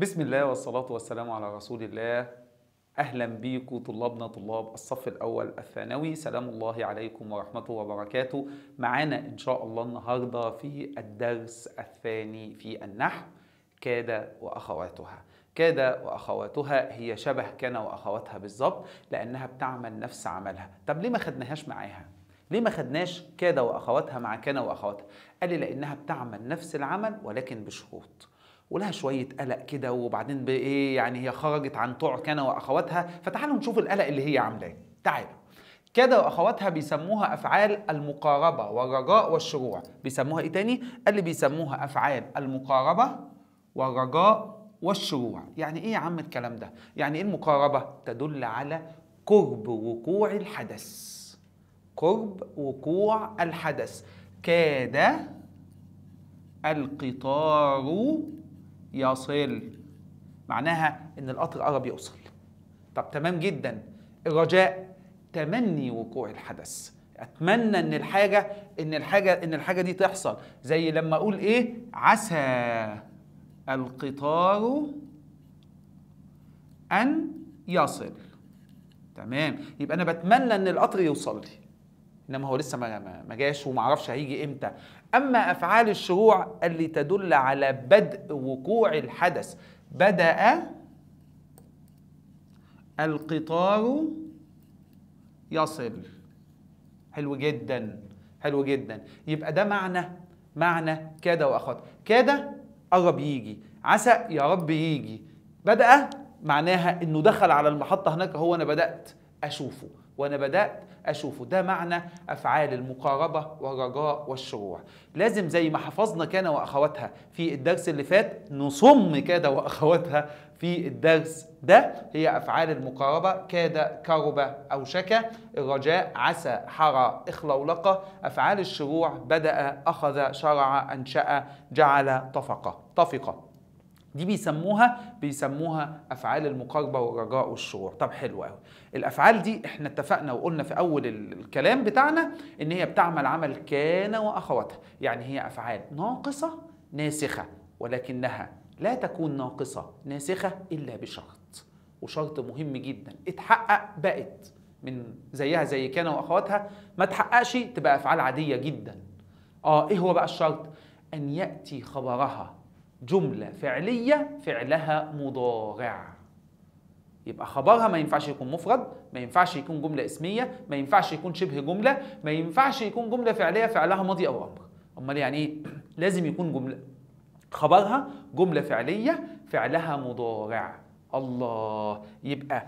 بسم الله والصلاة والسلام على رسول الله أهلا بيكم طلابنا طلاب الصف الأول الثانوي سلام الله عليكم ورحمته وبركاته معانا إن شاء الله النهاردة في الدرس الثاني في النحو كاد وأخواتها كاد وأخواتها هي شبه كان وأخواتها بالظبط لأنها بتعمل نفس عملها طب ليه ما خدناهاش معاها؟ ليه ما خدناش كاد وأخواتها مع كان وأخواتها؟ قال لي لأنها بتعمل نفس العمل ولكن بشروط ولها شويه قلق كده وبعدين بايه يعني هي خرجت عن طوع كان واخواتها فتعالوا نشوف القلق اللي هي عاملاه تعالوا كده واخواتها بيسموها افعال المقاربه والرجاء والشروع بيسموها ايه تاني قال لي بيسموها افعال المقاربه والرجاء والشروع يعني ايه يا عم الكلام ده يعني ايه المقاربه تدل على قرب وقوع الحدث قرب وقوع الحدث كاد القطار يصل معناها ان القطر قرب يوصل طب تمام جدا الرجاء تمني وقوع الحدث اتمنى ان الحاجه ان الحاجه ان الحاجه دي تحصل زي لما اقول ايه عسى القطار ان يصل تمام يبقى انا بتمنى ان القطر يوصل لي انما هو لسه ما ما جاش وما اعرفش هيجي امتى اما افعال الشروع اللي تدل على بدء وقوع الحدث بدا القطار يصل حلو جدا حلو جدا يبقى ده معنى معنى كاد واخوات كاد قرب يجي عسى يا رب يجي بدا معناها انه دخل على المحطه هناك هو انا بدات اشوفه وانا بدات اشوفه ده معنى افعال المقاربه والرجاء والشروع لازم زي ما حفظنا كان واخواتها في الدرس اللي فات نصم كاد واخواتها في الدرس ده هي افعال المقاربه كاد كرب اوشك الرجاء عسى حرى اخلولق افعال الشروع بدا اخذ شرع انشا جعل طفق طفق دي بيسموها بيسموها افعال المقاربه والرجاء والشروع طب حلو قوي الافعال دي احنا اتفقنا وقلنا في اول الكلام بتاعنا ان هي بتعمل عمل كان واخواتها يعني هي افعال ناقصه ناسخه ولكنها لا تكون ناقصه ناسخه الا بشرط وشرط مهم جدا اتحقق بقت من زيها زي كان واخواتها ما تحققش تبقى افعال عاديه جدا اه ايه هو بقى الشرط ان ياتي خبرها جملة فعلية فعلها مضارع يبقى خبرها ما ينفعش يكون مفرد ما ينفعش يكون جملة اسمية ما ينفعش يكون شبه جملة ما ينفعش يكون جملة فعلية فعلها ماضي أو أمر أمال يعني إيه؟ لازم يكون جملة خبرها جملة فعلية فعلها مضارع الله يبقى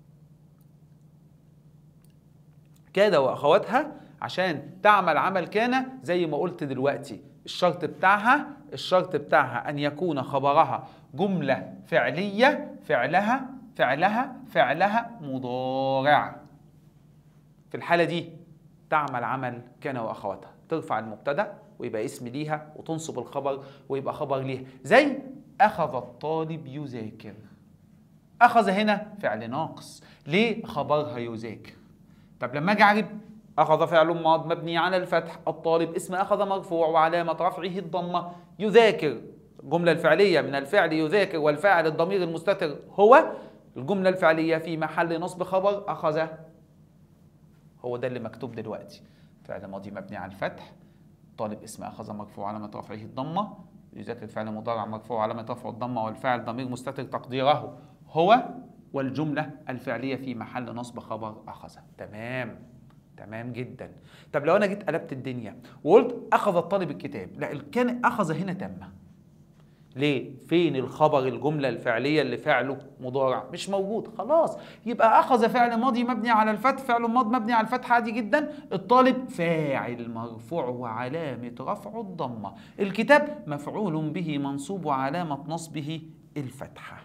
كاد وأخواتها عشان تعمل عمل كان زي ما قلت دلوقتي الشرط بتاعها الشرط بتاعها أن يكون خبرها جملة فعلية فعلها فعلها فعلها مضارع في الحالة دي تعمل عمل كان وأخواتها ترفع المبتدأ ويبقى اسم ليها وتنصب الخبر ويبقى خبر ليها زي أخذ الطالب يذاكر أخذ هنا فعل ناقص ليه خبرها يذاكر طب لما أجي أعرب أخذ فعل ماض مبني على الفتح الطالب اسم أخذ مرفوع وعلامة رفعه الضمة يذاكر الجملة الفعلية من الفعل يذاكر والفاعل الضمير المستتر هو الجملة الفعلية في محل نصب خبر أخذ هو ده اللي مكتوب دلوقتي فعل ماضي مبني على الفتح طالب اسم أخذ مرفوع علامة رفعه الضمة يذاكر فعل مضارع مرفوع علامة رفعه الضمة والفاعل ضمير مستتر تقديره هو والجملة الفعلية في محل نصب خبر أخذ تمام تمام جدا طب لو انا جيت قلبت الدنيا وقلت اخذ الطالب الكتاب لا كان اخذ هنا تامه ليه فين الخبر الجمله الفعليه اللي فعله مضارع مش موجود خلاص يبقى اخذ فعل ماضي مبني على الفتح فعل ماض مبني على الفتح عادي جدا الطالب فاعل مرفوع وعلامه رفعه الضمه الكتاب مفعول به منصوب وعلامه نصبه الفتحه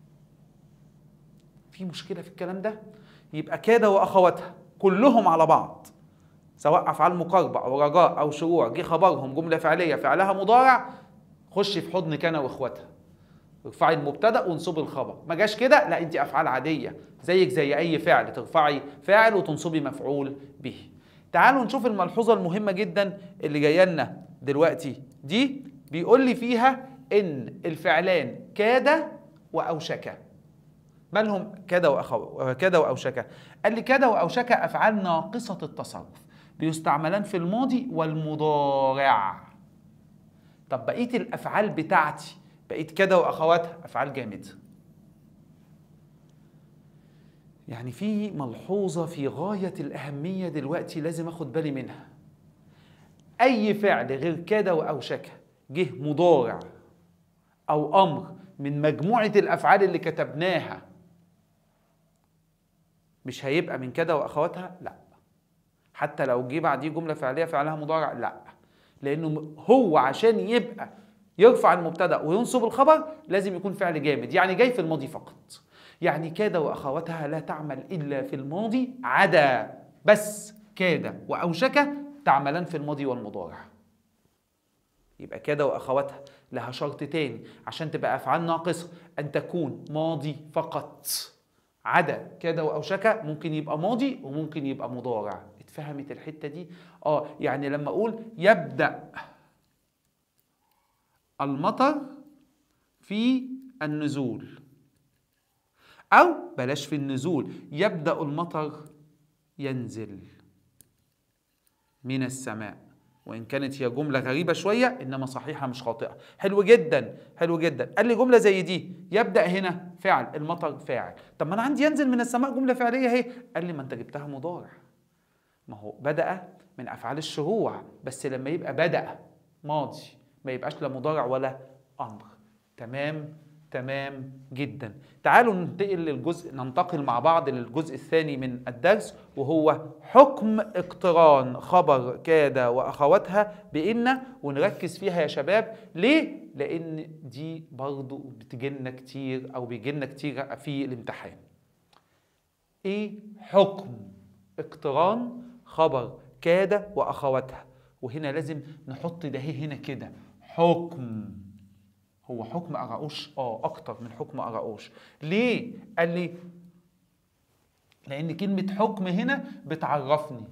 في مشكله في الكلام ده يبقى كاد واخواتها كلهم على بعض سواء افعال مقاربه او رجاء او شروع جه خبرهم جمله فعليه فعلها مضارع خش في حضن كان واخواتها ارفعي المبتدا وانصبي الخبر ما جاش كده لا انت افعال عاديه زيك زي اي فعل ترفعي فاعل وتنصبي مفعول به تعالوا نشوف الملحوظه المهمه جدا اللي جايه لنا دلوقتي دي بيقول لي فيها ان الفعلان كاد واوشك مالهم كذا وأخو كذا واوشك قال لي كذا واوشك افعال ناقصه التصرف بيستعملان في الماضي والمضارع طب بقيه الافعال بتاعتي بقيت كده واخواتها افعال جامده يعني في ملحوظه في غايه الاهميه دلوقتي لازم اخد بالي منها اي فعل غير كده واوشك جه مضارع او امر من مجموعه الافعال اللي كتبناها مش هيبقى من كده واخواتها لا حتى لو جه بعديه جمله فعليه فعلها مضارع لا لانه هو عشان يبقى يرفع المبتدا وينصب الخبر لازم يكون فعل جامد يعني جاي في الماضي فقط يعني كاد واخواتها لا تعمل الا في الماضي عدا بس كاد واوشك تعملان في الماضي والمضارع يبقى كاد واخواتها لها شرط تاني عشان تبقى افعال ناقصه ان تكون ماضي فقط عدا كاد واوشك ممكن يبقى ماضي وممكن يبقى مضارع اتفهمت الحته دي اه يعني لما اقول يبدا المطر في النزول او بلاش في النزول يبدا المطر ينزل من السماء وان كانت هي جمله غريبه شويه انما صحيحه مش خاطئه حلو جدا حلو جدا قال لي جمله زي دي يبدا هنا فعل المطر فاعل طب ما انا عندي ينزل من السماء جمله فعليه اهي قال لي ما انت جبتها مضارع ما هو بدا من افعال الشروع بس لما يبقى بدا ماضي ما يبقاش لا مضارع ولا امر تمام تمام جدا تعالوا ننتقل للجزء ننتقل مع بعض للجزء الثاني من الدرس وهو حكم اقتران خبر كاد واخواتها بان ونركز فيها يا شباب ليه لان دي برضو بتجيلنا كتير او بيجيلنا كتير في الامتحان ايه حكم اقتران خبر كاد واخواتها وهنا لازم نحط ده هنا كده حكم هو حكم أراؤوش اه اكتر من حكم أراؤوش ليه قال لي لان كلمه حكم هنا بتعرفني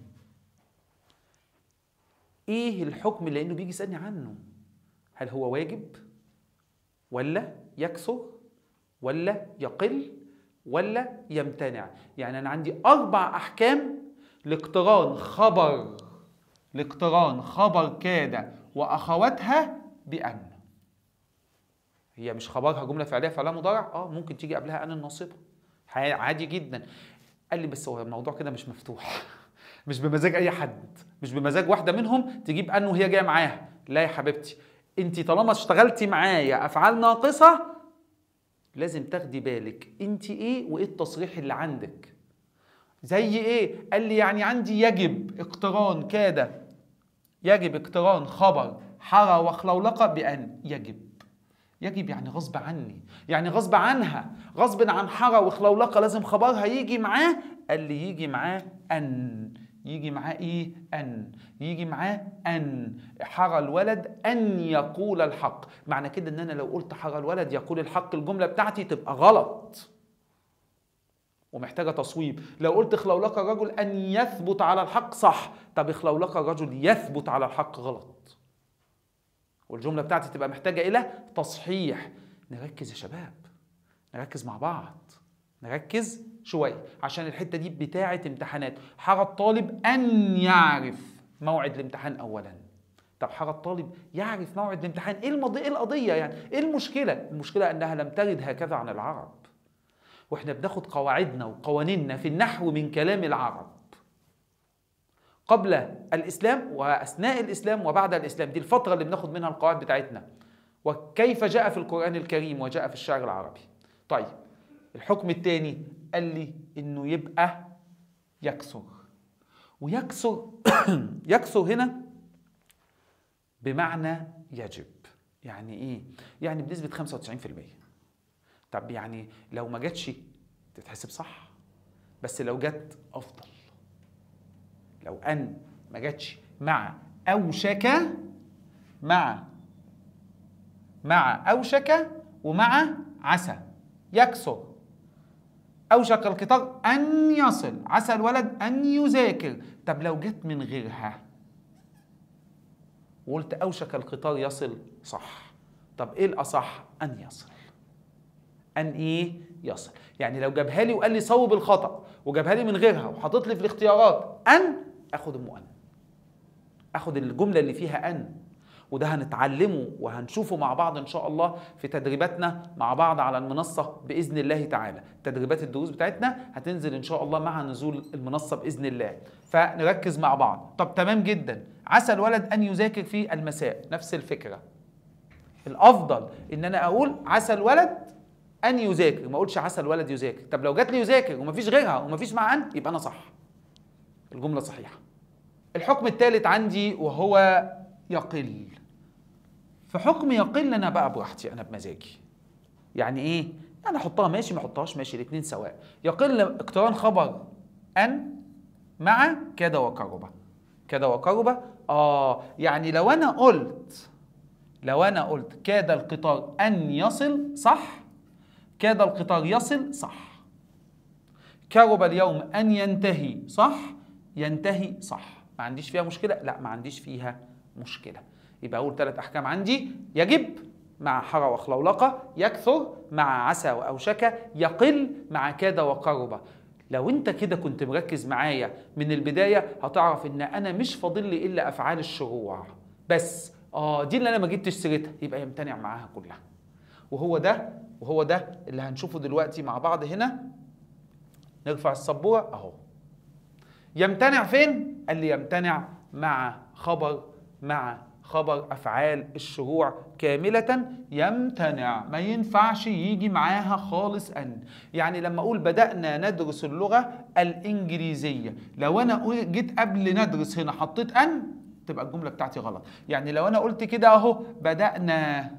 ايه الحكم لانه بيجي يسالني عنه هل هو واجب ولا يكثر ولا يقل ولا يمتنع يعني انا عندي اربع احكام لاقتران خبر لاقتران خبر كاد واخواتها بان هي مش خبرها جمله فعليه فعلها مضارع اه ممكن تيجي قبلها ان الناصبه عادي جدا قال لي بس هو الموضوع كده مش مفتوح مش بمزاج اي حد مش بمزاج واحده منهم تجيب ان وهي جايه معاها لا يا حبيبتي انت طالما اشتغلتي معايا افعال ناقصه لازم تاخدي بالك انت ايه وايه التصريح اللي عندك زي ايه قال لي يعني عندي يجب اقتران كاد يجب اقتران خبر حرى وخلولقه بان يجب يجب يعني غصب عني يعني غصب عنها غصب عن حرى وخلولقه لازم خبرها يجي معاه قال لي يجي معاه ان يجي معاه ايه ان يجي معاه ان حرى الولد ان يقول الحق معنى كده ان انا لو قلت حرى الولد يقول الحق الجمله بتاعتي تبقى غلط ومحتاجه تصويب لو قلت خلولق الرجل ان يثبت على الحق صح طب خلولق الرجل يثبت على الحق غلط والجمله بتاعتي تبقى محتاجه الى تصحيح نركز يا شباب نركز مع بعض نركز شويه عشان الحته دي بتاعه امتحانات حرى الطالب ان يعرف موعد الامتحان اولا طب حرى الطالب يعرف موعد الامتحان ايه المضي... ايه القضيه يعني ايه المشكله المشكله انها لم ترد هكذا عن العرب واحنا بناخد قواعدنا وقوانيننا في النحو من كلام العرب قبل الاسلام واثناء الاسلام وبعد الاسلام دي الفتره اللي بناخد منها القواعد بتاعتنا وكيف جاء في القران الكريم وجاء في الشعر العربي طيب الحكم الثاني قال لي انه يبقى يكثر ويكثر يكثر هنا بمعنى يجب يعني ايه يعني بنسبه 95% طب يعني لو ما جاتش تتحسب صح بس لو جت افضل لو ان ما جاتش مع اوشك مع مع اوشك ومع عسى يكسر اوشك القطار ان يصل عسى الولد ان يذاكر طب لو جت من غيرها وقلت اوشك القطار يصل صح طب ايه الاصح ان يصل ان ايه يصل يعني لو جابها لي وقال لي صوب الخطا وجابها لي من غيرها وحاطط لي في الاختيارات ان اخد ام ان اخد الجمله اللي فيها ان وده هنتعلمه وهنشوفه مع بعض ان شاء الله في تدريباتنا مع بعض على المنصه باذن الله تعالى تدريبات الدروس بتاعتنا هتنزل ان شاء الله مع نزول المنصه باذن الله فنركز مع بعض طب تمام جدا عسى الولد ان يذاكر في المساء نفس الفكره الافضل ان انا اقول عسى الولد ان يذاكر ما اقولش عسى الولد يذاكر طب لو جات لي يذاكر ومفيش غيرها ومفيش مع ان يبقى انا صح الجمله صحيحه الحكم الثالث عندي وهو يقل في حكم يقل انا بقى براحتي انا بمزاجي يعني ايه يعني احطها ماشي ما احطهاش ماشي الاثنين سواء يقل اقتران خبر ان مع كاد وقرب كاد وقرب اه يعني لو انا قلت لو انا قلت كاد القطار ان يصل صح كاد القطار يصل صح كرب اليوم ان ينتهي صح ينتهي صح ما عنديش فيها مشكله لا ما عنديش فيها مشكله يبقى اول ثلاث احكام عندي يجب مع حرى وخلولقه يكثر مع عسى واوشك يقل مع كاد وقرب لو انت كده كنت مركز معايا من البدايه هتعرف ان انا مش فاضل لي الا افعال الشروع بس اه دي اللي انا ما جبتش سيرتها يبقى يمتنع معاها كلها وهو ده وهو ده اللي هنشوفه دلوقتي مع بعض هنا نرفع السبوره اهو يمتنع فين قال لي يمتنع مع خبر مع خبر افعال الشروع كامله يمتنع ما ينفعش يجي معاها خالص ان يعني لما اقول بدانا ندرس اللغه الانجليزيه لو انا جيت قبل ندرس هنا حطيت ان تبقى الجمله بتاعتي غلط يعني لو انا قلت كده اهو بدانا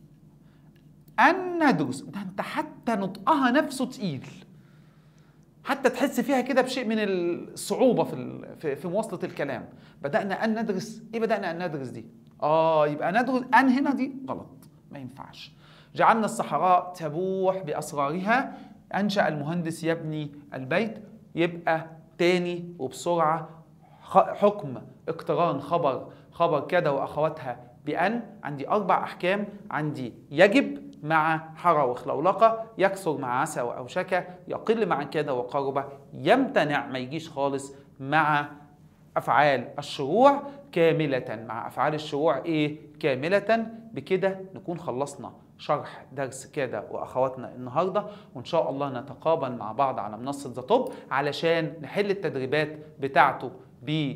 ان ندرس ده انت حتى نطقها نفسه تقيل حتى تحس فيها كده بشيء من الصعوبه في في, في مواصله الكلام بدانا ان ندرس ايه بدانا ان ندرس دي اه يبقى ندرس ان هنا دي غلط ما ينفعش جعلنا الصحراء تبوح باسرارها انشا المهندس يبني البيت يبقى تاني وبسرعه حكم اقتران خبر خبر كذا واخواتها بان عندي اربع احكام عندي يجب مع حرى وخلولقة يكثر مع عسى وأوشك يقل مع كاد وقرب يمتنع ما يجيش خالص مع أفعال الشروع كاملة مع أفعال الشروع إيه كاملة بكده نكون خلصنا شرح درس كاد واخواتنا النهارده وان شاء الله نتقابل مع بعض على منصه ذا توب علشان نحل التدريبات بتاعته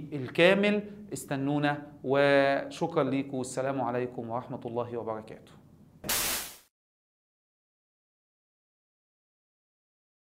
بالكامل استنونا وشكرا ليكم والسلام عليكم ورحمه الله وبركاته